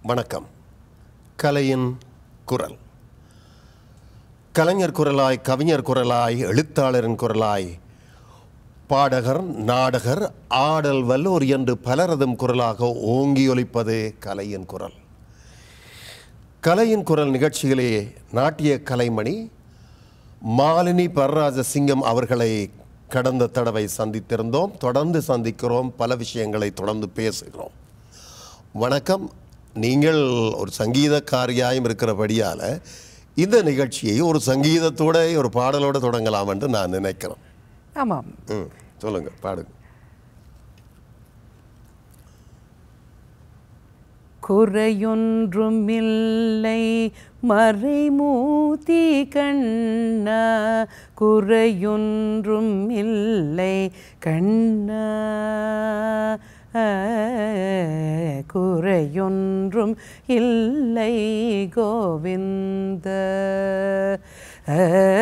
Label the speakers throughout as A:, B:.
A: வணக்கம் கலையின் குரல் கலைஞர் குரலாய் கவிஞர் குரலாய் எழுத்தாளரின் குரலாய் பாடகர் நாடகர் ஆடல் வல்லோர் என்று பலரதும் குரலாக ஓங்கி ஒலிப்பது கலையின் குரல் கலையின் குரல் நிகழ்ச்சியிலே நாட்டிய கலைமணி மாலினி பரராஜ சிங்கம் அவர்களை கடந்த தடவை சந்தித்திருந்தோம் தொடர்ந்து சந்திக்கிறோம் பல விஷயங்களை தொடர்ந்து பேசுகிறோம் வணக்கம் நீங்கள் ஒரு சங்கீதக்காரியாயும் இருக்கிறபடியால் இந்த நிகழ்ச்சியை ஒரு சங்கீதத்தோட ஒரு பாடலோட தொடங்கலாம் என்று நான் நினைக்கிறேன்
B: ஆமாம்
A: ம் சொல்லுங்க பாடுங்க
B: குறையொன்றுமில்லை மறைமூத்தி கண்ணா குறையொன்றும் இல்லை கண்ணா ஆ, குறையொன்றும் இல்லை கோவிந்த ஆ,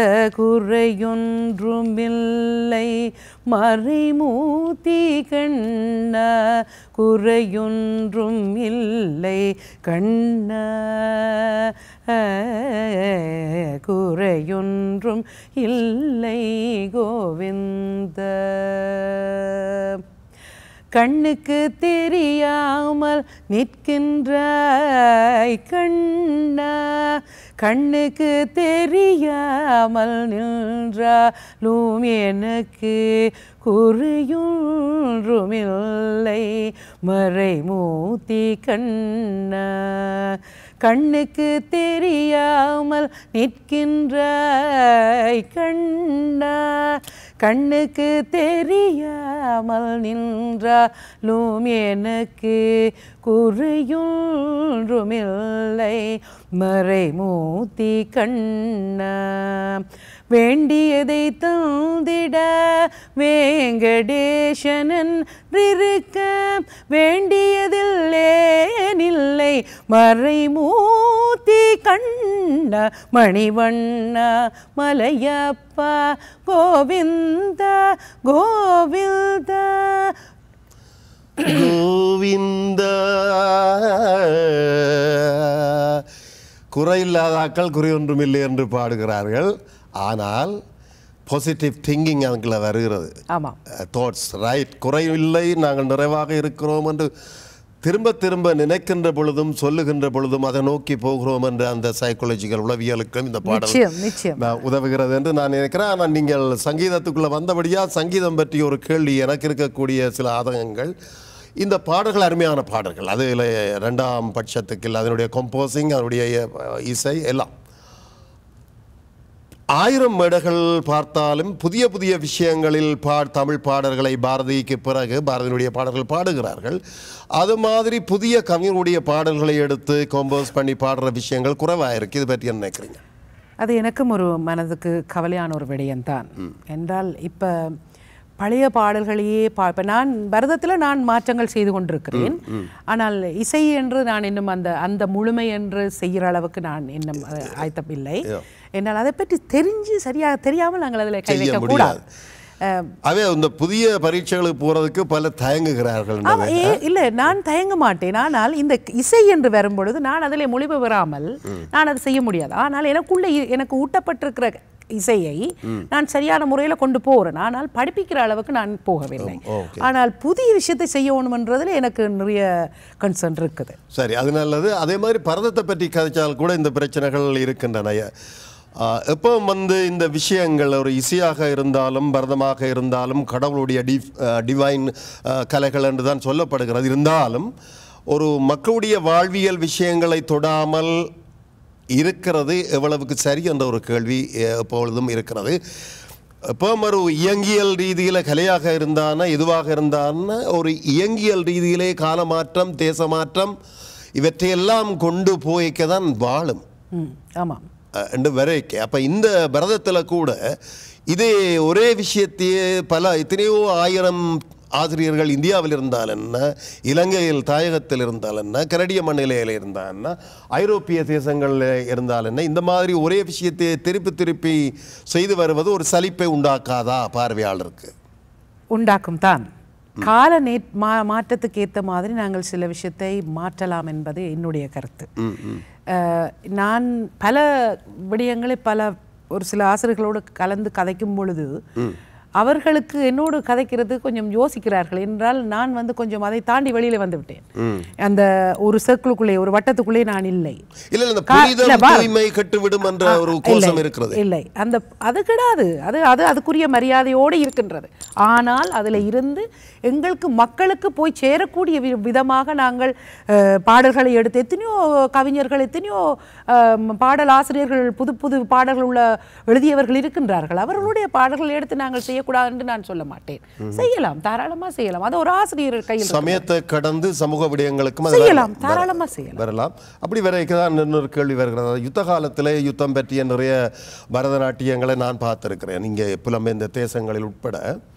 B: குறையொன்றுமில்லை மறைமூத்தி கண்ணா குறையொன்றும் இல்லை கண்ணா ஆ, குறையொன்றும் இல்லை கோவிந்த கண்ணுக்கு தெரியாமல் நிற்கின்றாய் கண்ணா கண்ணுக்கு தெரியாமல் நின்றாலும் எனக்கு குறியொன்றுமில்லை மறைமூத்தி கண்ணா கண்ணுக்கு தெரியாமல் நிற்கின்றாய் கண்ணா கண்ணுக்கு தெரியாமல் நின்றாலும் எனக்கு குறையொன்றுமில்லை மறைமூத்தி கண்ணா வேண்டியதை தந்திட வேங்கடேசனன் இருக்க வேண்டியதில்லேனில்லை மறைமூத்தி கண்ண மணிவண்ணா மலையப்பா கோவிந்தா கோவிந்தா
A: கோவிந்த குறையில்லாதாக்கள் குறையொன்றுமில்லை என்று பாடுகிறார்கள் ஆனால் பாசிட்டிவ் திங்கிங் அதில் வருகிறது
B: ஆமாம்
A: தாட்ஸ் ரைட் குறையில்லை நாங்கள் நிறைவாக இருக்கிறோம் என்று திரும்ப திரும்ப நினைக்கின்ற பொழுதும் சொல்லுகின்ற பொழுதும் அதை நோக்கி போகிறோம் என்ற அந்த சைக்காலஜிக்கல் உளவியலுக்கும் இந்த பாடல்
B: நிச்சயம் நிச்சயம்
A: நான் உதவுகிறது என்று நான் நினைக்கிறேன் ஆனால் நீங்கள் சங்கீதத்துக்குள்ளே வந்தபடியாக சங்கீதம் பற்றிய ஒரு கேள்வி எனக்கு இருக்கக்கூடிய சில ஆதங்கங்கள் இந்த பாடல்கள் அருமையான பாடல்கள் அதில் ரெண்டாம் பட்சத்துக்கு இல்லை அதனுடைய கம்போசிங் அதனுடைய அஹ், இசை எல்லாம் ஆயிரம் மேடைகள் பார்த்தாலும் புதிய புதிய விஷயங்களில் பா தமிழ் பாடல்களை பாரதிக்கு பிறகு பாரதியினுடைய பாடல்கள் பாடுகிறார்கள் அது மாதிரி புதிய கவிஞருடைய பாடல்களை எடுத்து கம்போஸ் பண்ணி பாடுற விஷயங்கள் குறைவாக இருக்கு இது பற்றி என்ன நினைக்கிறீங்க
B: அது எனக்கும் ஒரு மனதுக்கு கவலையான ஒரு விடயம்தான் என்றால் இப்போ பழைய பாடல்களையே பா இப்போ நான் பரதத்தில் நான் மாற்றங்கள் செய்து கொண்டிருக்கிறேன் ஆனால் இசை என்று நான் இன்னும் அந்த அந்த முழுமை என்று செய்கிற அளவுக்கு நான் இன்னும் அது ஆயத்தம் இல்லை என்னால் அதை பற்றி தெரிஞ்சு சரியாக தெரியாமல் நாங்கள் அதில் கை
A: செய்ய
B: வைக்கக்கூடாது அஹ்,
A: அவே இந்த புதிய பரீட்சைகளுக்கு போறதுக்கு பல தயங்குகிறார்கள்
B: ஆமா, ஏ இல்லை நான் தயங்க மாட்டேன் ஆனால் இந்த இசை என்று வரும்பொழுது நான் அதில் மொழிபு வராமல் நான் அதை செய்ய முடியாது ஆனால் எனக்குள்ள இ- எனக்கு ஊட்டப்பட்டிருக்கிற இசையை நான் சரியான முறையில் கொண்டு போகிறேன் ஆனால் படிப்பிக்கிற அளவுக்கு நான் போகவில்லை
A: ஓகே. ஆனால்
B: ஆனால் புதிய விஷயத்தை செய்யணுமன்றதுல எனக்கு நிறைய கன்சர்ன் இருக்குது
A: சரி அது நல்லது அதே மாதிரி பரதத்தை பற்றி கதைச்சால் கூட இந்த பிரச்சனைகள் இருக்கின்றன ஆஹ், எப்போ வந்து இந்த விஷயங்கள் ஒரு இசையாக இருந்தாலும் பரதமாக இருந்தாலும் கடவுளுடைய டி டிவைன் கலைகள் என்று தான் சொல்லப்படுகிறது இருந்தாலும் ஒரு மக்களுடைய வாழ்வியல் விஷயங்களை தொடாமல் இருக்கிறது எவ்வளவுக்கு சரி என்ற ஒரு கேள்வி அஹ், எப்பொழுதும் இருக்கிறது இப்போ ஒரு இயங்கியல் ரீதியில் கலையாக இருந்தான எதுவாக இருந்தான ஒரு இயங்கியல் ரீதியிலே காலமாற்றம் தேசமாற்றம் இவற்றையெல்லாம் கொண்டு போய்க்க தான் வாழும்
B: ம் ஆமாம்
A: அஹ், என்று வரைக்க அப்போ இந்த பரதத்தில் கூட இதே ஒரே விஷயத்தையே பல எத்தனையோ ஆயிரம் ஆசிரியர்கள் இந்தியாவில் இருந்தால் என்ன இலங்கையில் தாயகத்தில் இருந்தால் என்ன கனடிய மண்ணிலையில் இருந்தால் என்ன ஐரோப்பிய தேசங்களில் இருந்தால் என்ன இந்த மாதிரி ஒரே விஷயத்தை திருப்பி திருப்பி செய்து வருவது ஒரு சலிப்பை உண்டாக்காதா பார்வையாளருக்கு
B: உண்டாக்கும் தான் கால நே மா மாற்றத்துக்கு ஏற்ற மாதிரி நாங்கள் சில விஷயத்தை மாற்றலாம் என்பது என்னுடைய கருத்து அஹ், நான் பல விடயங்களை பல ஒரு சில ஆசிரியர்களோடு கலந்து கதைக்கும் பொழுது அவர்களுக்கு என்னோடு கதைக்கிறது கொஞ்சம் யோசிக்கிறார்கள் என்றால் நான் வந்து கொஞ்சம் அதை தாண்டி வெளியில வந்து விட்டேன் அந்த ஒரு சர்க்கிளுக்குள்ளே ஒரு வட்டத்துக்குள்ளே நான் இல்லை
A: இல்ல இல்ல இந்த
B: கா-
A: புனிதம்
B: இல்ல, வா.
A: தூய்மை கெட்டுவிடும் என்ற ஒரு
B: இல்லை,
A: கோஷம் இருக்கிறது
B: இல்லை அந்த அது கிடையாது அது அது அதுக்குரிய மரியாதையோடு இருக்கின்றது ஆனால் அதில் இருந்து எங்களுக்கு மக்களுக்கு போய் சேரக்கூடிய வி- விதமாக நாங்கள் அஹ், பாடல்களை எடுத்து எத்தனையோ கவிஞர்கள் எத்தனையோ அஹ், பாடல் ஆசிரியர்கள் புது புது பாடல்கள் உள்ள எழுதியவர்கள் இருக்கின்றார்கள் அவர்களுடைய பாடல்களை எடுத்து நாங்கள் செய்யக்கூடாது என்று நான் சொல்ல மாட்டேன் செய்யலாம் தாராளமா செய்யலாம் அது ஒரு ஆசிரியர் கையில் இருக்கு.
A: சமயத்தை கடந்து சமூக விடயங்களுக்கும் அது
B: செய்யலாம்
A: வர-
B: தாராளமா செய்யலாம்
A: வரலாம் அப்படி வரைக்கும் தான் இன்னொரு கேள்வி வருகிறது அதாவது யுத்த காலத்தில் யுத்தம் பற்றிய நிறைய பரதநாட்டியங்களை நான் பார்த்துருக்கிறேன் இங்கே புலம்பெயர்ந்த தேசங்களில் உட்பட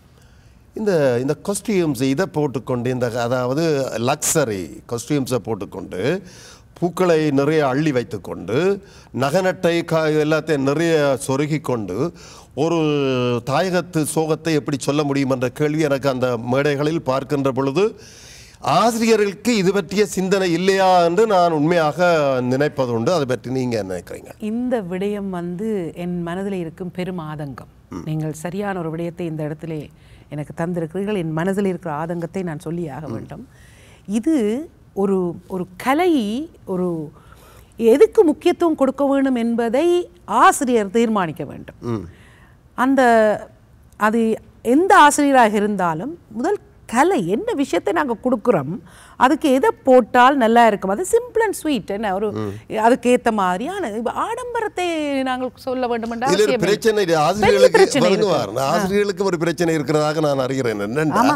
A: இந்த இந்த காஸ்டியூம்ஸ் இதை போட்டுக்கொண்டு இந்த அதாவது லக்ஸரி காஸ்டியூம்ஸை போட்டுக்கொண்டு பூக்களை நிறைய அள்ளி வைத்துக்கொண்டு நகநட்டை கா எல்லாத்தையும் நிறைய சொருகி கொண்டு ஒரு தாயகத்து சோகத்தை எப்படி சொல்ல முடியும் என்ற கேள்வி எனக்கு அந்த மேடைகளில் பார்க்கின்ற பொழுது ஆசிரியர்களுக்கு இது பற்றிய சிந்தனை இல்லையா என்று நான் உண்மையாக நினைப்பதுண்டு அதை பற்றி நீங்கள் என்ன நினைக்கிறீங்க
B: இந்த விடயம் வந்து என் மனதில் இருக்கும் பெரும் ஆதங்கம் நீங்கள் சரியான ஒரு விடயத்தை இந்த இடத்திலே எனக்கு தந்திருக்கிறீர்கள் என் மனதில் இருக்கிற ஆதங்கத்தை நான் சொல்லி ஆக வேண்டும் இது ஒரு ஒரு கலை ஒரு எதுக்கு முக்கியத்துவம் கொடுக்க வேண்டும் என்பதை ஆசிரியர் தீர்மானிக்க வேண்டும் அந்த அது எந்த ஆசிரியராக இருந்தாலும் முதல் கலை என்ன விஷயத்தை நாங்கள் கொடுக்குறோம் அதுக்கு எதை போட்டால் நல்லா இருக்கும் அது சிம்பிள் அண்ட் ஸ்வீட் என்ன ஒரு அதுக்கு ஏற்ற மாதிரியான இப்ப ஆடம்பரத்தை நாங்கள் சொல்ல வேண்டும் என்ற
A: இதுல ஒரு
B: அவசியம் இல்லை.
A: பிரச்சனை இது.
B: பெரிய
A: ஆசிரியர்களுக்கு
B: பிரச்சனை
A: வருங்க
B: இருக்கு.
A: வாருங்க. ஆசிரியர்களுக்கு ஒரு பிரச்சனை இருக்கிறதாக நான் அறிகிறேன் என்னன்னா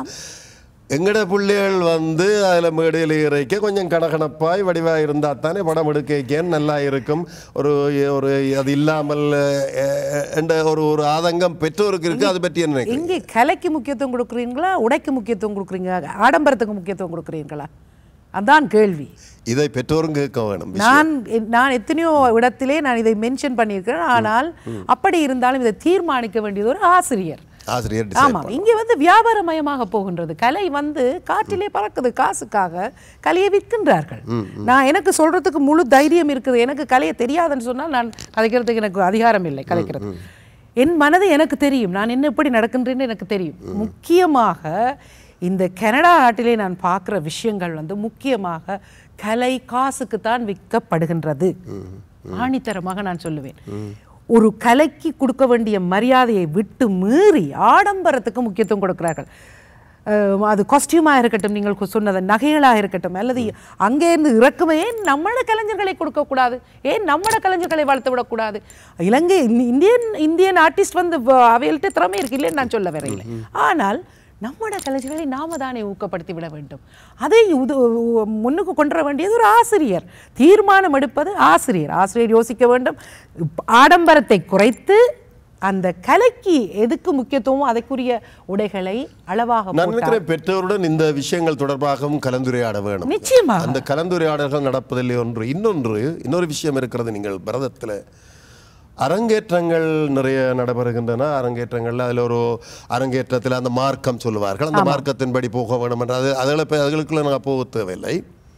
A: எங்கட பிள்ளைகள் வந்து அதில் மேடையில் இறைக்க கொஞ்சம் கணக்கணப்பாய் வடிவாக இருந்தால் தானே படம் எடுக்க நல்லா இருக்கும் ஒரு ஒரு அது இல்லாமல் அஹ், என்ற ஒரு ஒரு ஆதங்கம் பெற்றோருக்கு இருக்கு அதை பற்றி என்ன நினைக்கிறீங்க
B: எங்கே கலைக்கு முக்கியத்துவம் கொடுக்குறீங்களா உடைக்கு முக்கியத்துவம் கொடுக்குறீங்க ஆடம்பரத்துக்கு முக்கியத்துவம் கொடுக்குறீங்களா அதான் கேள்வி
A: இதை பெற்றோரும் கேட்க வேணும்
B: நான் நான் எத்தனையோ இடத்திலே நான் இதை மென்ஷன் பண்ணியிருக்கிறேன் ஆனால் அப்படி இருந்தாலும் இதை தீர்மானிக்க வேண்டியது ஒரு ஆசிரியர்
A: ஆசிரியர் decide
B: ஆமாம் இங்கே வந்து வியாபாரமயமாக போகின்றது கலை வந்து காற்றிலே பறக்குது காசுக்காக கலையை விற்கின்றார்கள் நான் எனக்கு சொல்றதுக்கு முழு தைரியம் இருக்குது எனக்கு கலையை தெரியாதுன்னு சொன்னால் நான் கதைக்கிறதுக்கு எனக்கு அதிகாரம் இல்லை கதைக்கிறது என் மனது எனக்கு தெரியும் நான் என்ன எப்படி நடக்கின்றேன்னு எனக்கு தெரியும் முக்கியமாக இந்த கனடா நாட்டிலே நான் பார்க்குற விஷயங்கள் வந்து முக்கியமாக கலை காசுக்குத்தான் விற்கப்படுகின்றது ஆணித்தரமாக நான் சொல்லுவேன் ஒரு கலைக்கு கொடுக்க வேண்டிய மரியாதையை விட்டு மீறி ஆடம்பரத்துக்கு முக்கியத்துவம் கொடுக்கிறார்கள் அஹ் அது காஸ்டியூமாக இருக்கட்டும் நீங்கள் கு- சொன்னது நகைகளாக இருக்கட்டும் அல்லது அங்கேருந்து இறக்குமே ஏன் நம்மளோட கலைஞர்களை கொடுக்கக்கூடாது ஏன் நம்மளோட கலைஞர்களை வளர்த்து விடக்கூடாது இலங்கை இந்த- இந்தியன் இந்தியன் ஆர்டிஸ்ட் வந்து வ- அவைகள்ட்ட திறமை இருக்கு இல்லைன்னு நான் சொல்ல வரையில்லை ஆனால் நம்மளோட கலைஞர்களை நாம தானே ஊக்கப்படுத்தி விட வேண்டும் அதை உது முன்னுக்கு கொண்டு வர வேண்டியது ஒரு ஆசிரியர் தீர்மானம் எடுப்பது ஆசிரியர் ஆசிரியர் யோசிக்க வேண்டும் இப்ப ஆடம்பரத்தை குறைத்து அந்த கலைக்கு எதுக்கு முக்கியத்துவமோ அதற்குரிய உடைகளை அளவாக
A: நான்
B: போட்டால்
A: நினைக்கிறேன் பெற்றோருடன் இந்த விஷயங்கள் தொடர்பாகவும் கலந்துரையாட வேணும்
B: நிச்சயமாக
A: அந்த கலந்துரையாடல்கள் நடப்பதில்லை ஒன்று இன்னொன்று இன்னொரு விஷயம் இருக்கிறது நீங்கள் பரதத்தில் அரங்கேற்றங்கள் நிறைய நடைபெறுகின்றன அரங்கேற்றங்கள்ல அதில் ஒரு அரங்கேற்றத்தில் அந்த மார்க்கம் சொல்லுவார்கள் அந்த மார்க்கத்தின்படி போக வேண்டும் என்ற அது அதில் அதுகளுக்குள்ள நான் போக தேவையில்லை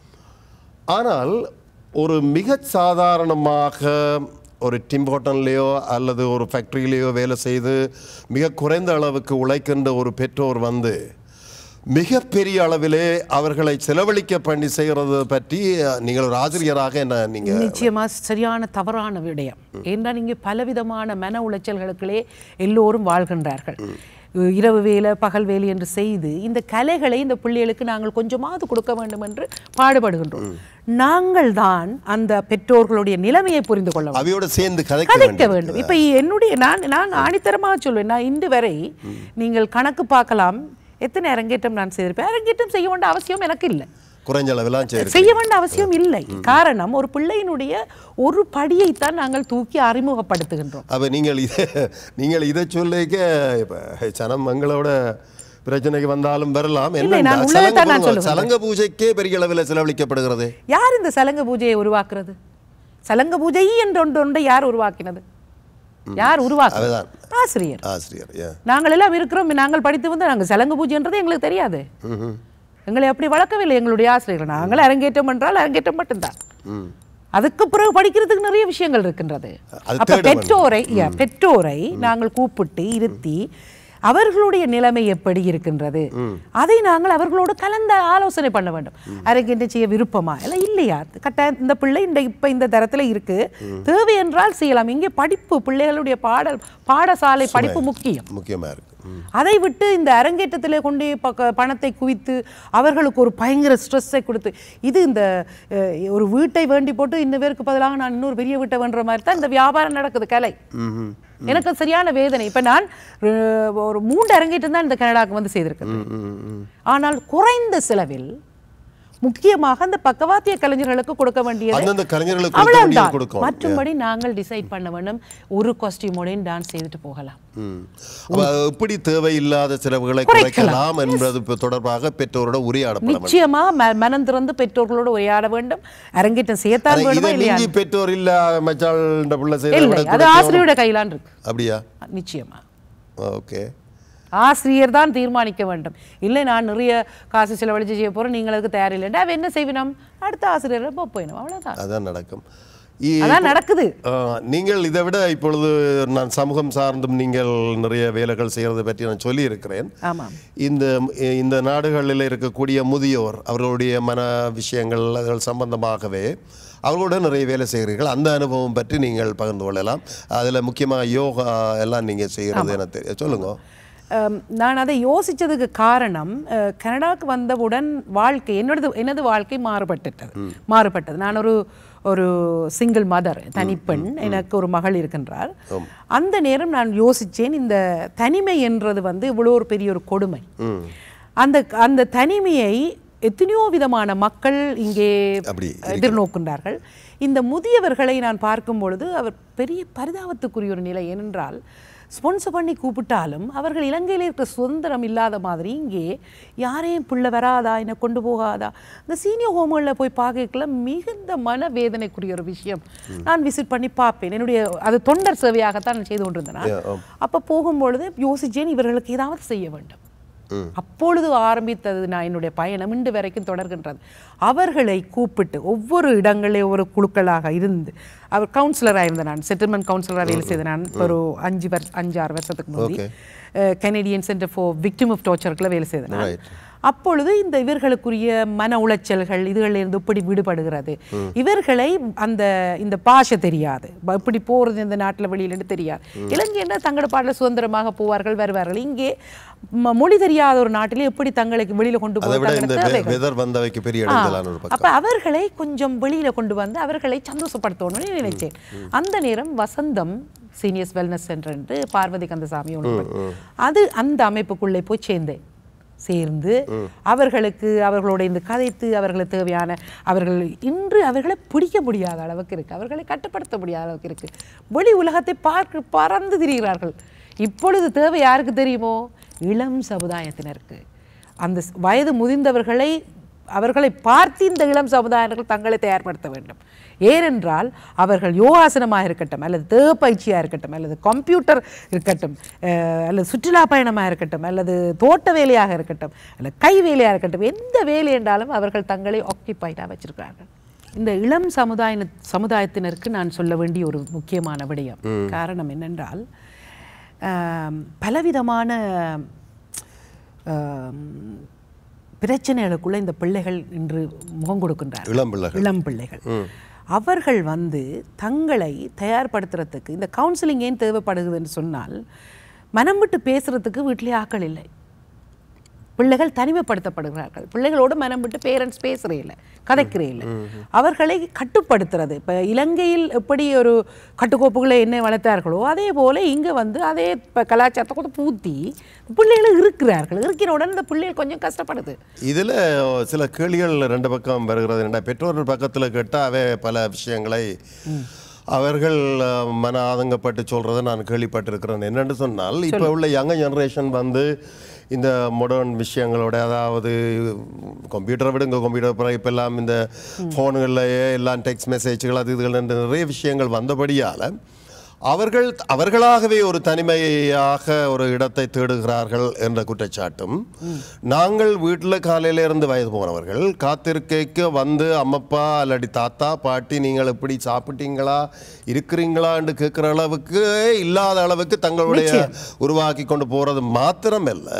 A: ஆனால் ஒரு மிக சாதாரணமாக ஒரு டிம் ஹோட்டல்லையோ அல்லது ஒரு ஃபேக்ட்ரியிலேயோ வேலை செய்து மிக குறைந்த அளவுக்கு உழைக்கின்ற ஒரு பெற்றோர் வந்து மிகப்பெரிய அளவிலே அவர்களை செலவழிக்க பண்ணி செய்கிறது பற்றி நீங்கள் ஒரு ஆசிரியராக என்ன நீங்க
B: நிச்சயமா சரியான தவறான விடயம் ஏன்னா நீங்க பலவிதமான மன உளைச்சல்களுக்குள்ளே எல்லோரும் வாழ்கின்றார்கள் இரவு வேலை பகல் வேலை என்று செய்து இந்த கலைகளை இந்த பிள்ளைகளுக்கு நாங்கள் கொஞ்சமாவது கொடுக்க வேண்டும் என்று பாடுபடுகின்றோம் நாங்கள் தான் அந்த பெற்றோர்களுடைய நிலைமையை புரிந்து கொள்ள வேண்டும்.
A: அவையோட சேர்ந்து கதைக்க
B: கதைக்க
A: வேண்டும்
B: வேண்டும் இப்ப என்னுடைய நான் நான் ஆணித்தரமாக சொல்வேன் நான் இன்று வரை நீங்கள் கணக்கு பார்க்கலாம் எத்தனை அரங்கேற்றம் நான் செய்திருப்பேன் அரங்கேற்றம் செய்ய வேண்டிய அவசியம் எனக்கு இல்லை
A: குறைஞ்ச அளவிலாம் சரி
B: செய்ய வேண்டிய அவசியம் இல்லை காரணம் ஒரு பிள்ளையினுடைய ஒரு படியைத்தான் நாங்கள் தூக்கி அறிமுகப்படுத்துகின்றோம்
A: அப்ப நீங்கள் இதை நீங்கள் இதை சொல்லிக்க இப்போ சனம் மங்களோட பிரச்சனைக்கு வந்தாலும் வரலாம்
B: இல்லை,
A: என்ன
B: நான் உள்ளதைத்தான் நான் சொல்லுவேன்.
A: சலங்க பூஜைக்கே பெரிய அளவில் செலவழிக்கப்படுகிறது
B: யார் இந்த சலங்க பூஜையை உருவாக்குறது சலங்க பூஜை என்ற ஒன்று ஒன்றை யார் உருவாக்கினது யார் உருவாக்கு
A: அதுதான்.
B: ஆசிரியர்
A: ஆசிரியர் yeah.
B: நாங்கள் எல்லாம் இருக்கிறோம் நாங்கள் படித்து வந்து நாங்கள் சலங்கு பூஜைன்றது எங்களுக்கு தெரியாது
A: ம்ஹும்.
B: எங்களை அப்படி வளர்க்கவில்லை எங்களுடைய ஆசிரியர்கள் நாங்கள் அரங்கேற்றம் என்றால் அரங்கேற்றம் மட்டும்தான்
A: ம்
B: அதுக்கு பிறகு படிக்கிறதுக்கு நிறைய விஷயங்கள் இருக்கின்றது
A: அது
B: அப்ப
A: தேட வேண்டும்.
B: பெற்றோரை yeah, பெற்றோரை நாங்கள் கூப்பிட்டு இருத்தி அவர்களுடைய நிலைமை எப்படி இருக்கின்றது அதை நாங்கள் அவர்களோடு கலந்த ஆலோசனை பண்ண வேண்டும் அரங்கேற்றம் செய்ய விருப்பமா எல்லாம் இல்லையா கட்டாயம் இந்த பிள்ளை இந்த இப்ப இந்த தரத்துல இருக்கு தேவை என்றால் செய்யலாம் இங்கே படிப்பு பிள்ளைகளுடைய பாடல் பாடசாலை படிப்பு முக்கியம்
A: முக்கியமாக இருக்கு ம்.
B: அதை விட்டு இந்த அரங்கேற்றத்திலே கொண்டு பக்க பணத்தை குவித்து அவர்களுக்கு ஒரு பயங்கர ஸ்ட்ரெஸ்ஸை கொடுத்து இது இந்த அஹ், ஒரு வீட்டை வேண்டி போட்டு இந்த பேருக்கு பதிலாக நான் இன்னொரு பெரிய வீட்டை வேண்டுற மாதிரி தான் இந்த வியாபாரம் நடக்குது கலை
A: ம்ஹும்.
B: எனக்கு அது சரியான வேதனை இப்ப நான் அஹ், ஒரு மூன்று அரங்கேற்றம் தான் இந்த கனடாக்கு வந்து செய்திருக்கேன்
A: ம், ம், ம்.
B: ஆனால் குறைந்த செலவில் முக்கியமாக அந்த பக்கவாத்திய கலைஞர்களுக்கு கொடுக்க வேண்டியது
A: அந்தந்த கலைஞர்களுக்கு கொடுக்க வேண்டியது
B: அவ்வளவுதான்
A: கொடுக்கும்
B: மற்றும்படி நாங்கள் டிசைட் பண்ண வேண்டும் ஒரு காஸ்டியூமோடையும் டான்ஸ் செய்துட்டு போகலாம்
A: ம். அப்ப எப்படி தேவையில்லாத செலவுகளை குறைக்கலாம் என்பது இப்ப தொடர்பாக பெற்றோரோட உரையாடப்பட வேண்டும்
B: நிச்சயமா ம- மனம் திறந்து பெற்றோர்களோடு உரையாட வேண்டும் அரங்கேற்றம் செய்யத்தான்
A: ஆனா,
B: வேண்டுமா
A: இதை
B: இல்லையா
A: மிஞ்சி பெற்றோர் இல்ல மச்சாள் இந்த பிள்ளை செய்த
B: இல்லை
A: விட
B: அது
A: கூட
B: ஆசிரியரோட கையிலான் இருக்கு
A: அப்படியா
B: நிச்சயமா
A: ஓகே
B: ஆசிரியர் தான் தீர்மானிக்க வேண்டும் இல்லை நான் நிறைய காசு செலவழிச்சு செய்ய போறேன் நீங்கள் அதுக்கு தயாரில்லைண்டா அவ என்ன செய்வினோம் அடுத்த ஆசிரியரை போயிடும் அவ்வளவுதான்
A: அதான் நடக்கும் இ-
B: அதான் நடக்குது
A: ஆ, நீங்கள் இதை விட இப்பொழுது நான் சமூகம் சார்ந்தும் நீங்கள் நிறைய வேலைகள் செய்யறதை பற்றி நான் சொல்லி இருக்கிறேன்
B: ஆமாம்
A: இந்த இந்த நாடுகளில் இருக்கக்கூடிய முதியோர் அவர்களுடைய மன விஷயங்கள் அதுகள் சம்பந்தமாகவே அவர்களோட நிறைய வேலை செய்கிறீர்கள் அந்த அனுபவம் பற்றி நீங்கள் பகிர்ந்து கொள்ளலாம் அதில் முக்கியமாக யோகா எல்லாம் நீங்கள் செய்கிறது எனக்கு தெரியும் சொல்லுங்க
B: அம், நான் அதை யோசிச்சதுக்கு காரணம் அஹ், கனடாக்கு வந்தவுடன் வாழ்க்கை என்னோடது எனது வாழ்க்கை மாறுபட்டுட்டது மாறுபட்டது நான் ஒரு ஒரு சிங்கிள் மதர் தனிப்பெண் எனக்கு ஒரு மகள் இருக்கின்றார் அந்த நேரம் நான் யோசிச்சேன் இந்த தனிமை என்றது வந்து இவ்வளோ ஒரு பெரிய ஒரு கொடுமை அந்த அந்த தனிமையை எத்தனையோ விதமான மக்கள் இங்கே
A: அப்படி
B: எதிர்நோக்கின்றார்கள் இந்த முதியவர்களை நான் பார்க்கும் பொழுது அவர் பெரிய பரிதாபத்துக்குரிய ஒரு நிலை ஏனென்றால் ஸ்பான்சர் பண்ணி கூப்பிட்டாலும் அவர்கள் இலங்கையில் இருக்கிற சுதந்திரம் இல்லாத மாதிரி இங்கே யாரையும் பிள்ளை வராதா என்னை கொண்டு போகாதா இந்த சீனியர் ஹோம்களில் போய் பார்க்கல மிகுந்த மனவேதனைக்குரிய ஒரு விஷயம் நான் விசிட் பண்ணி பார்ப்பேன் என்னுடைய அது தொண்டர் சேவையாகத்தான் நான் செய்து கொண்டிருந்தேன் நான்.
A: Yeah, ஆம்.
B: அப்போ போகும்பொழுது யோசிச்சேன் இவர்களுக்கு ஏதாவது செய்ய வேண்டும் அப்பொழுது ஆரம்பித்தது நான் என்னுடைய பயணம் இன்று வரைக்கும் தொடர்கின்றது அவர்களை கூப்பிட்டு ஒவ்வொரு இடங்களிலே ஒரு குழுக்களாக இருந்து அவர் கவுன்சிலராக இருந்த நான் செட்டில்மெண்ட் கவுன்சிலராக வேலை செய்த நான் இப்ப ஒரு அஞ்சு வருஷம் அஞ்சு ஆறு வருஷத்துக்கு முன்னாடி Canadian centre for victim of டார்ச்சருக்குள்ள வேலை செய்தேன் நான்.
A: Right.
B: அப்பொழுது இந்த இவர்களுக்குரிய மன உளைச்சல்கள் இதுகளிலிருந்து எப்படி விடுபடுகிறது இவர்களை அந்த இந்த பாஷை தெரியாது ப- இப்படி போறது இந்த நாட்டில் வெளியிலன்னு தெரியாது இலங்கைன்னா தங்களோட பாடல சுதந்திரமாக போவார்கள் வருவார்கள் இங்கே ம- மொழி தெரியாத ஒரு நாட்டிலே எப்படி தங்களுக்கு வெளியில கொண்டு
A: அதை விட
B: போய்
A: இந்த
B: தேவைகள்
A: வெதர் வந்தவைக்கு பெரிய இடைஞ்சலான ஒரு பக்கம்
B: அப்ப அவர்களை கொஞ்சம் வெளியில கொண்டு வந்து அவர்களை சந்தோஷப்படுத்தணும்னு நினைச்சேன் அந்த நேரம் வசந்தம் சீனியர்ஸ் வெல்னஸ் சென்டர் என்று பார்வதி கந்தசாமி ஒன்று அது அந்த அமைப்புக்குள்ளே போய் சேர்ந்தேன் சேர்ந்து அவர்களுக்கு அவர்களோட இந்த கதைத்து அவர்களுக்கு தேவையான அவர்கள் இன்று அவர்களை பிடிக்க முடியாத அளவுக்கு இருக்கு அவர்களை கட்டுப்படுத்த முடியாத அளவுக்கு இருக்கு வெளி உலகத்தை பார்க்க பறந்து திரிகிறார்கள் இப்பொழுது தேவை யாருக்கு தெரியுமோ இளம் சமுதாயத்தினருக்கு அந்த ஸ்- வயது முதிர்ந்தவர்களை அவர்களை பார்த்து இந்த இளம் சமுதாயினர்கள் தங்களை தயார்படுத்த வேண்டும் ஏனென்றால் அவர்கள் யோகாசனமாக இருக்கட்டும் அல்லது தேவ பயிற்சியாக இருக்கட்டும் அல்லது கம்ப்யூட்டர் இருக்கட்டும் அஹ், அல்லது சுற்றுலா பயணமாக இருக்கட்டும் அல்லது தோட்ட வேலையாக இருக்கட்டும் அல்லது கை வேலையாக இருக்கட்டும் எந்த வேலை என்றாலும் அவர்கள் தங்களை ஆக்கியபைடாக வச்சிருக்கிறார்கள் இந்த இளம் சமுதாய சமுதாயத்தினருக்கு நான் சொல்ல வேண்டிய ஒரு முக்கியமான விடயம் காரணம் என்னென்றால் ஆம், பலவிதமான ஆம், பிரச்சனைகளுக்குள்ள இந்த பிள்ளைகள் இன்று முகம் கொடுக்கின்றார்கள்
A: இளம் பிள்ளைகள்
B: இளம் பிள்ளைகள் அவர்கள் வந்து தங்களை தயார்படுத்துறதுக்கு இந்த கவுன்சிலிங் ஏன் தேவைப்படுகுதுன்னு சொன்னால் மனம் விட்டு பேசுறதுக்கு வீட்டிலே ஆக்கள் இல்லை பிள்ளைகள் தனிமைப்படுத்தப்படுகிறார்கள் பிள்ளைகளோடு மனம் விட்டு பேரண்ட்ஸ் பேசுறே இல்லை கதைக்கிறே இல்லை அவர்களை கட்டுப்படுத்துறது இப்போ இலங்கையில் எப்படி ஒரு கட்டுக்கோப்புகளை என்ன வளர்த்தார்களோ அதே போல இங்கே வந்து அதே இப்போ கலாச்சாரத்தை கொஞ்சம் பூத்தி பிள்ளைகள் இருக்கிறார்கள் இருக்கிற உடனே இந்த பிள்ளைகள் கொஞ்சம் கஷ்டப்படுது
A: இதில் சில கேள்விகள் ரெண்டு பக்கம் வருகிறது ரெண்டா பெற்றோர்கள் பக்கத்தில் கேட்டால் அவே பல விஷயங்களை அவர்கள் அஹ், மன ஆதங்கப்பட்டு சொல்கிறத நான் கேள்விப்பட்டிருக்கிறேன் என்னென்னு சொன்னால் இப்போ உள்ள யங்க ஜெனரேஷன் வந்து இந்த மாடர்ன் விஷயங்களோட அதாவது கம்ப்யூட்டரை விடுங்க கம்ப்யூட்டர் அப்புறம் இப்போ எல்லாம் இந்த ஃபோனுகளிலேயே எல்லாம் டெக்ஸ்ட் மெசேஜ்கள் அது இதுகள் என்று நிறைய விஷயங்கள் வந்தபடியால் அவர்கள் அவர்களாகவே ஒரு தனிமையாக ஒரு இடத்தை தேடுகிறார்கள் என்ற குற்றச்சாட்டும் நாங்கள் வீட்டில் காலையில இருந்து வயது போனவர்கள் காத்திருக்கைக்கு வந்து அம்மப்பா அல்லடி தாத்தா பாட்டி நீங்கள் எப்படி சாப்பிட்டீங்களா இருக்கிறீங்களா என்று கேட்குற அளவுக்கு இல்லாத அளவுக்கு தங்களுடைய உருவாக்கி கொண்டு போறது மாத்திரமல்ல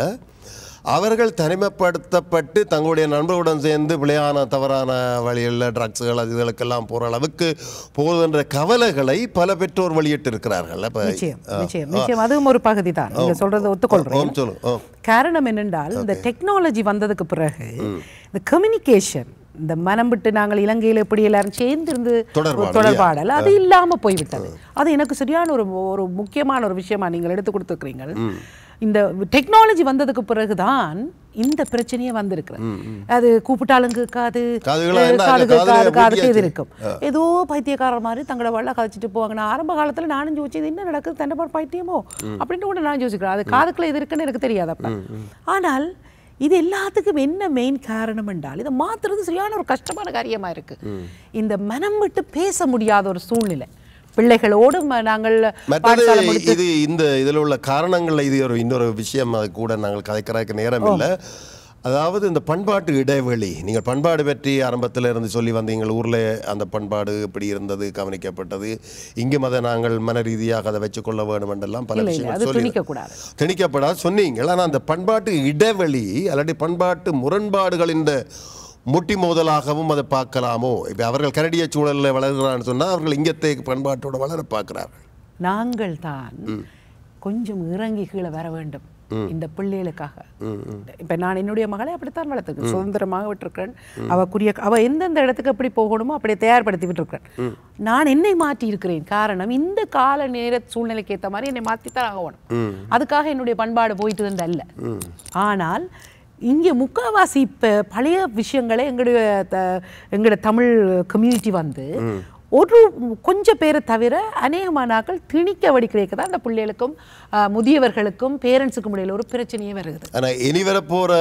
A: அவர்கள் தனிமைப்படுத்தப்பட்டு தங்களுடைய நண்பர்களுடன் சேர்ந்து விளையான தவறான வழியில் ட்ரக்ஸுகள் அது இதுகளுக்கெல்லாம் போகிற அளவுக்கு போகுதுன்ற கவலைகளை பல பெற்றோர் வெளியிட்டு இருக்கிறார்கள் அப்ப
B: நிச்சயம் நிச்சயம் நிச்சயம் அதுவும் ஒரு பகுதி தான் நீங்க சொல்றதை ஒத்துக்கொள்றேன்
A: ஓம் சொல்லுங்க ஓ
B: காரணம் என்னென்றால் இந்த டெக்னாலஜி வந்ததுக்கு பிறகு இந்த கம்யூனிகேஷன் இந்த மனம் விட்டு நாங்கள் இலங்கையில் எப்படி எல்லாரும் சேர்ந்து இருந்து
A: தொடர்பாடல்,
B: தொடர்பாடல் அது இல்லாம போய்விட்டது அது எனக்கு சரியான ஒரு ஒரு முக்கியமான ஒரு விஷயமா நீங்கள் எடுத்து கொடுத்துருக்கிறீங்க இந்த டெக்னாலஜி வந்ததுக்கு பிறகுதான் இந்த பிரச்சனையே வந்திருக்கிறது அது கூப்பிட்டாலும் கேட்காது
A: காதுகளா என்ன?
B: காது
A: அங்க காதுல
B: கேட்காது காது
A: பூட்டியாச்சு.
B: இது இருக்கும் ஏதோ பைத்தியக்காரர் மாதிரி தங்களோட வள்ள கதைச்சிட்டு போவாங்க நான் ஆரம்ப காலத்துல நானும் யோசிச்சு இது என்ன நடக்குது தண்டபாடு பைத்தியமோ அப்படின்னு கூட நான் யோசிக்கிறேன் அது காதுக்குள்ள இது இருக்குன்னு எனக்கு தெரியாது அப்ப ஆனால் இது எல்லாத்துக்கும் என்ன மெயின் காரணம் என்றால் இதை மாத்துறது சரியான ஒரு கஷ்டமான காரியமா இருக்கு இந்த மனம் விட்டு பேச முடியாத ஒரு சூழ்நிலை பிள்ளைகளோடு ம- நாங்கள்
A: மற்றது
B: பாடசாலை முடித்து
A: இது இந்த இதில் உள்ள காரணங்கள்ல இது ஒரு இன்னொரு விஷயம் அது கூட நாங்கள் கதைக்கிறதுக்கு நேரம் இல்லை அதாவது இந்த பண்பாட்டு இடைவெளி நீங்கள் பண்பாடு பற்றி ஆரம்பத்தில் இருந்து சொல்லி வந்தீங்க ஊரில் அந்த பண்பாடு எப்படி இருந்தது கவனிக்கப்பட்டது இங்கும் அதை நாங்கள் மன ரீதியாக அதை வச்சுக்கொள்ள வேண்டும் என்றெல்லாம் பல
B: இல்லை இல்லை
A: விஷயங்கள்
B: அது
A: சொல்லி
B: துணிக்கக்கூடாது
A: திணிக்கப்படாது சொன்னீங்க ஆனால் அந்த பண்பாட்டு இடைவெளி அல்லது பண்பாட்டு முரண்பாடுகள் இந்த முட்டி மோதலாகவும் அதை பார்க்கலாமோ இப்போ அவர்கள் கனடிய சூழலில் வளர்கிறான்னு சொன்னால் அவர்கள் இங்கத்தை பண்பாட்டோட வளர பார்க்கிறார்கள்
B: நாங்கள் தான் கொஞ்சம் இறங்கி கீழே வர வேண்டும் இந்த பிள்ளைகளுக்காக இப்ப நான் என்னுடைய மகளை அப்படித்தான் வளர்த்துருக்கேன் சுதந்திரமாக விட்டுருக்கேன் அவக்குரிய அவ எந்தெந்த இடத்துக்கு எப்படி போகணுமோ அப்படியே தயார்படுத்தி விட்டுருக்கேன் நான் என்னை மாற்றி இருக்கிறேன் காரணம் இந்த கால நேர சூழ்நிலைக்கு ஏற்ற மாதிரி என்னை மாற்றித்தான் ஆகணும் அதுக்காக என்னுடைய பண்பாடு போயிட்டு அல்ல ஆனால் இங்கே முக்காவாசி இப்போ பழைய விஷயங்களை எங்களுடைய த- எங்களுடைய தமிழ் கம்யூனிட்டி வந்து ஒரு கொஞ்சம் பேரை தவிர அநேகமானாக்கள் திணிக்க வடிக்கிறதுக்கு தான் அந்த பிள்ளைகளுக்கும் ஆஹ், முதியவர்களுக்கும் பேரண்ட்ஸுக்கும் இடையில ஒரு பிரச்சனையே வருகிறது
A: ஆனால் இனி வரப்போகிற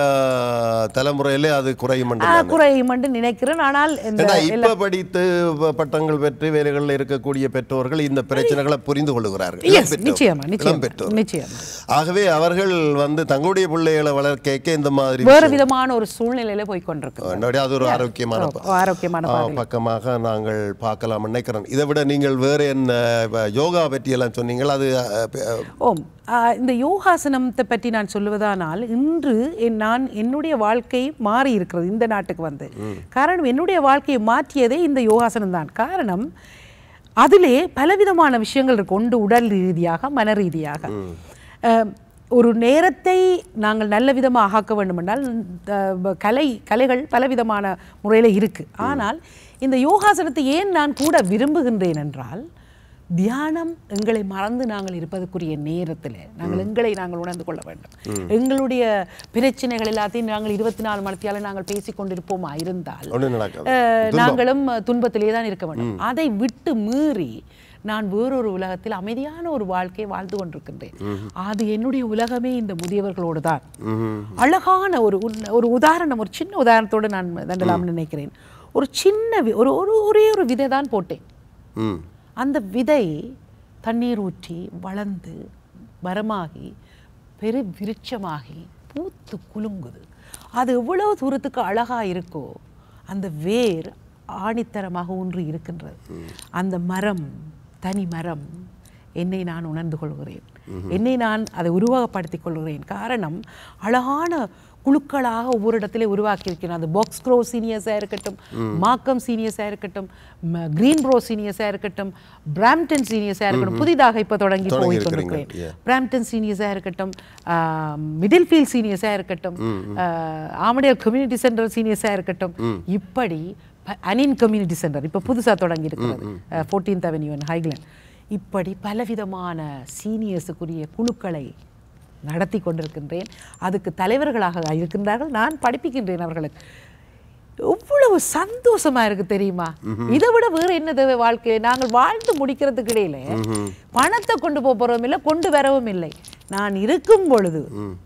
A: தலைமுறையிலே அது குறையும் என்று
B: ஆஹ், குறையும் என்று நினைக்கிறேன் ஆனால் இந்த
A: ஏன்னா இப்ப படித்து ப- பட்டங்கள் பெற்று வேலைகளில் இருக்கக்கூடிய பெற்றோர்கள் இந்த பிரச்சனைகளை புரிந்து கொள்ளுகிறார்கள்
B: Yes,
A: இளம் பெற்றோர்.
B: நிச்சயமா
A: இளம்
B: நிச்சயமா
A: பெற்றோர்
B: நிச்சயமா
A: ஆகவே அவர்கள் வந்து தங்களுடைய பிள்ளைகளை வளர்க்க இந்த மாதிரி
B: வேறு விதமான ஒரு சூழ்நிலையில போய் கொண்டிருக்கு
A: என்னுடைய அது ஒரு ஆரோக்கியமான ப-
B: ஆரோக்கியமான
A: ஆ, பக்கமாக நாங்கள் பார்க்கலாம் நினைக்கிறேன் இதை விட நீங்கள் வேற என்ன இப்ப யோகா பற்றி எல்லாம் சொன்னீங்கள் அது அ, பெ- அ,
B: ஓம் ஆ, இந்த யோகாசனத்தை பற்றி நான் சொல்லுவதானால் இன்று என் நான் என்னுடைய வாழ்க்கை மாறி இருக்கிறது இந்த நாட்டுக்கு வந்து காரணம் என்னுடைய வாழ்க்கையை மாற்றியதே இந்த யோகாசனம் தான் காரணம் அதிலே பலவிதமான விஷயங்கள் இருக்கு ஒன்று உடல் ரீதியாக மன ரீதியாக அஹ், ஒரு நேரத்தை நாங்கள் நல்ல விதமாக ஆக்க வேண்டுமென்றால் அஹ், கலை கலைகள் பலவிதமான முறையில் இருக்கு ஆனால் இந்த யோகாசனத்தை ஏன் நான் கூட விரும்புகின்றேன் என்றால் தியானம் எங்களை மறந்து நாங்கள் இருப்பதற்குரிய நேரத்தில் நாங்கள் எங்களை நாங்கள் உணர்ந்து கொள்ள வேண்டும் எங்களுடைய பிரச்சனைகள் எல்லாத்தையும் நாங்கள் இருபத்தி நாலு மணித்தியால நாங்கள் பேசிக் கொண்டிருப்போமா இருந்தால்
A: ஒண்ணும் நடக்காது
B: அஹ், நாங்களும் துன்பத்திலே தான் இருக்க வேண்டும் அதை விட்டு மீறி நான் வேறொரு உலகத்தில் அமைதியான ஒரு வாழ்க்கையை வாழ்ந்து கொண்டிருக்கின்றேன் அது என்னுடைய உலகமே இந்த முதியவர்களோடு தான் அழகான ஒரு உன்ன- ஒரு உதாரணம் ஒரு சின்ன உதாரணத்தோடு நான் தண்டலாம்னு நினைக்கிறேன் ஒரு சின்ன வி- ஒரு ஒரு ஒரே ஒரு விதை தான் போட்டேன்
A: ம்
B: அந்த விதை தண்ணீர் ஊற்றி வளர்ந்து மரமாகி பெரு விருட்சமாகி பூத்து குலுங்குது அது எவ்வளவு தூரத்துக்கு அழகா இருக்கோ அந்த வேர் ஆணித்தரமாக ஊன்றி இருக்கின்றது அந்த மரம் தனி மரம் என்னை நான் உணர்ந்து கொள்கிறேன் என்னை நான் அதை உருவகப்படுத்திக் கொள்கிறேன் காரணம் அழகான குழுக்களாக ஒவ்வொரு இடத்துல உருவாக்கி இருக்கிறேன் அது பாக்ஸ் க்ரோ சீனியர்ஸாக இருக்கட்டும் மாக்கம் சீனியர்ஸாக இருக்கட்டும் கிரீன் ப்ரோ சீனியர்ஸாக இருக்கட்டும் பிராம்டன் சீனியர்ஸாக இருக்கட்டும் புதிதாக இப்போ தொடங்கி
A: தொடங்கி
B: போய்
A: இருக்கிறீங்க,
B: கொண்டிருக்கிறேன் பிராம்டன் சீனியர்ஸாக இருக்கட்டும் மிடில் ஃபீல்ட் சீனியர்ஸாக இருக்கட்டும் ஆமடியார் கம்யூனிட்டி சென்டர் சீனியர்ஸாக இருக்கட்டும் இப்படி ப- அனின் கம்யூனிட்டி சென்டர் இப்போ புதுசாக தொடங்கி இருக்கிறது ஃபோர்டீன்த் அவென்யூ ஹைக்லண்ட் இப்படி பலவிதமான சீனியர்ஸுக்குரிய குழுக்களை நடத்தி கொண்டிருக்கின்றேன் அதுக்கு தலைவர்களாக இருக்கின்றார்கள் நான் படிப்பிக்கின்றேன் அவர்களுக்கு எவ்வளவு சந்தோஷமா இருக்கு தெரியுமா இதை விட வேற என்ன தேவை வாழ்க்கை நாங்கள் வாழ்ந்து முடிக்கிறதுக்கு இடையில பணத்தை கொண்டு போக போறதும் இல்லை கொண்டு வரவும் இல்லை நான் இருக்கும் பொழுது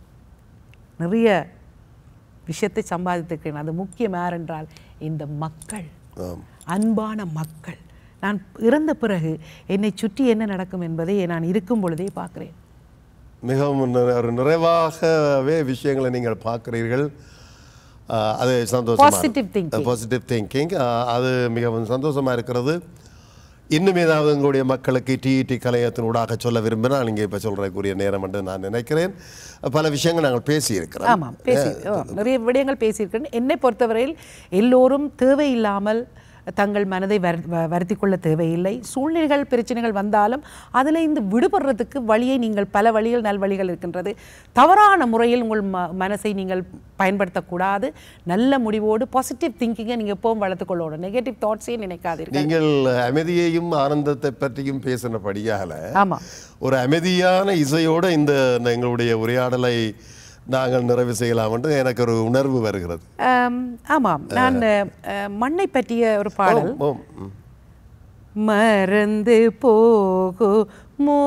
B: நிறைய விஷயத்தை சம்பாதித்திருக்கிறேன் அது முக்கியம் யார் என்றால் இந்த மக்கள்
A: ஆம்
B: அன்பான மக்கள் நான் இறந்த பிறகு என்னை சுற்றி என்ன நடக்கும் என்பதை நான் இருக்கும் பொழுதே பார்க்கிறேன்
A: மிகவும் நிறை- ஒரு நிறைவாகவே விஷயங்களை நீங்கள் பார்க்கிறீர்கள் ஆஹ் அது
B: Positive thinking.
A: பாசிட்டிவ் திங்கிங் அது மிகவும் சந்தோஷமா இருக்கிறது இன்னும் ஏதாவது உங்களுடைய மக்களுக்கு டிஇடி கலையத்தின் ஊடாக சொல்ல விரும்பினால் நீங்கள் இப்போ சொல்கிறக்கூடிய நேரம் என்று நான் நினைக்கிறேன் பல விஷயங்கள் நாங்கள் பேசியிருக்கிறோம்
B: ஆமாம் பேசி ஆ, நிறைய விடயங்கள் பேசியிருக்கிறேன் என்னை பொறுத்தவரையில் எல்லோரும் தேவையில்லாமல் தங்கள் மனதை வர் வ- வருத்திக் கொள்ள தேவையில்லை சூழ்நிலைகள் பிரச்சனைகள் வந்தாலும் அதில் இந்த விடுபடுறதுக்கு வழியை நீங்கள் பல வழிகள் நல்வழிகள் இருக்கின்றது தவறான முறையில் உங்கள் ம மனசை நீங்கள் பயன்படுத்தக்கூடாது நல்ல முடிவோடு பாசிட்டிவ் திங்கிங்கை நீங்கள் எப்பவும் வளர்த்துக்கொள்ளணும் நெகட்டிவ் தாட்ஸே நினைக்காதீர்கள்
A: நீங்கள் அமைதியையும் ஆனந்தத்தை பற்றியும் பேசினபடியால்
B: ஆமாம்
A: ஒரு அமைதியான இசையோடு இந்த இந்த எங்களுடைய உரையாடலை நாங்கள் நிறைவு செய்யலாம் என்று எனக்கு ஒரு உணர்வு வருகிறது
B: ஆம், ஆமாம் நான் அஹ், மண்ணை பற்றிய ஒரு பாடல்
A: ஓம், ம்.
B: மறந்து போகுமோ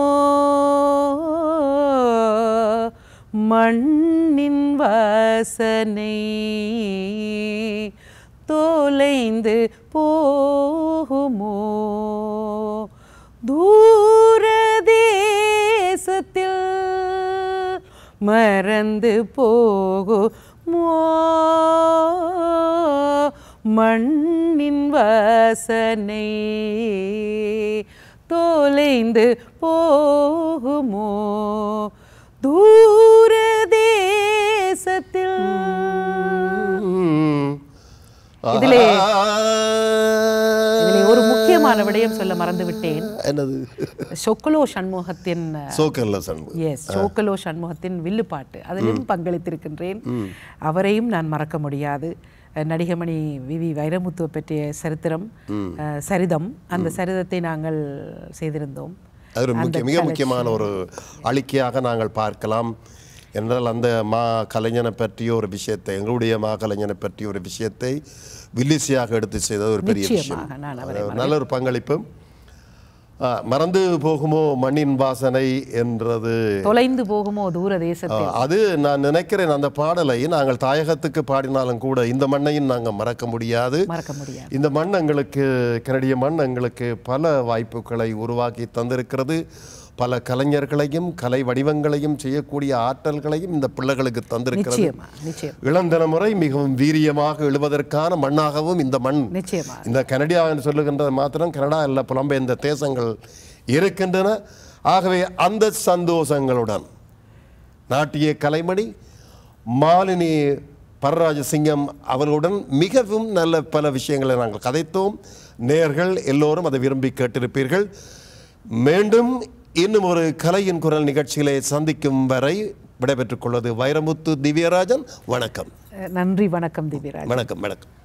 B: மண்ணின் வாசனை தொலைந்து போகுமோ தூர தேசத்தில் மறந்து போகுமோ மண்ணின் வாசனை தொலைந்து போகுமோ தூர தேசத்தில்
A: ம்.
B: இதிலே-
A: ஆ.
B: இதிலே ஒரு முக்கியமான விடயம் சொல்ல மறந்து விட்டேன்
A: என்னது
B: சொக்கலோ சண்முகத்தின்
A: சோக்கல்ல சண்முகம்
B: எஸ் சோக்கலோ சண்முகத்தின் வில்லுப்பாட்டு அதிலும் பங்களித்திருக்கின்றேன் அவரையும் நான் மறக்க முடியாது அஹ், நடிகமணி விவி வைரமுத்துவை பற்றிய சரித்திரம் அஹ், சரிதம் அந்த சரிதத்தை நாங்கள் செய்திருந்தோம்
A: அது ஒரு முக்கிய மிக முக்கியமான ஒரு அழிக்கையாக நாங்கள் பார்க்கலாம் என்றால் அந்த மா கலைஞனை பற்றிய ஒரு விஷயத்தை எங்களுடைய மா கலைஞனை பற்றிய ஒரு விஷயத்தை வில்லிசையாக எடுத்து செய்தது ஒரு பெரிய விஷயம்
B: நிச்சயமாக நான் அவரை
A: அது நல்ல ஒரு பங்களிப்பு ஆ, மறந்து போகுமோ மண்ணின் வாசனை என்றது
B: தொலைந்து போகுமோ தூர
A: ஆ,
B: தேசத்தில்
A: அது நான் நினைக்கிறேன் அந்த பாடலை நாங்கள் தாயகத்துக்கு பாடினாலும் கூட இந்த மண்ணையும் நாங்கள் மறக்க முடியாது
B: மறக்க முடியாது
A: இந்த மண் எங்களுக்கு கனடிய மண் எங்களுக்கு பல வாய்ப்புகளை உருவாக்கி தந்திருக்கிறது பல கலைஞர்களையும் கலை வடிவங்களையும் செய்யக்கூடிய ஆற்றல்களையும் இந்த பிள்ளைகளுக்கு தந்திருக்கிறது
B: நிச்சயமா நிச்சயம்
A: இளந்தலைமுறை மிகவும் வீரியமாக எழுவதற்கான மண்ணாகவும் இந்த மண்
B: நிச்சயமா
A: இந்த கனடியா என்று சொல்லுகின்றது மாத்திரம் கனடா இல்ல புலம்பெயர்ந்த தேசங்கள் இருக்கின்றன ஆகவே அந்த சந்தோஷங்களுடன் நாட்டிய கலைமணி மாலினி பரராஜசிங்கம் அவர்களுடன் மிகவும் நல்ல பல விஷயங்களை நாங்கள் கதைத்தோம் நேர்கள் எல்லோரும் அதை விரும்பி கேட்டிருப்பீர்கள் மீண்டும் இன்னும் ஒரு கலையின் குரல் நிகழ்ச்சிகளை சந்திக்கும் வரை விடைபெற்றுக் கொள்வது வைரமுத்து திவ்யராஜன் வணக்கம்
B: அஹ், நன்றி வணக்கம் திவ்யராஜ்
A: வணக்கம் வணக்கம்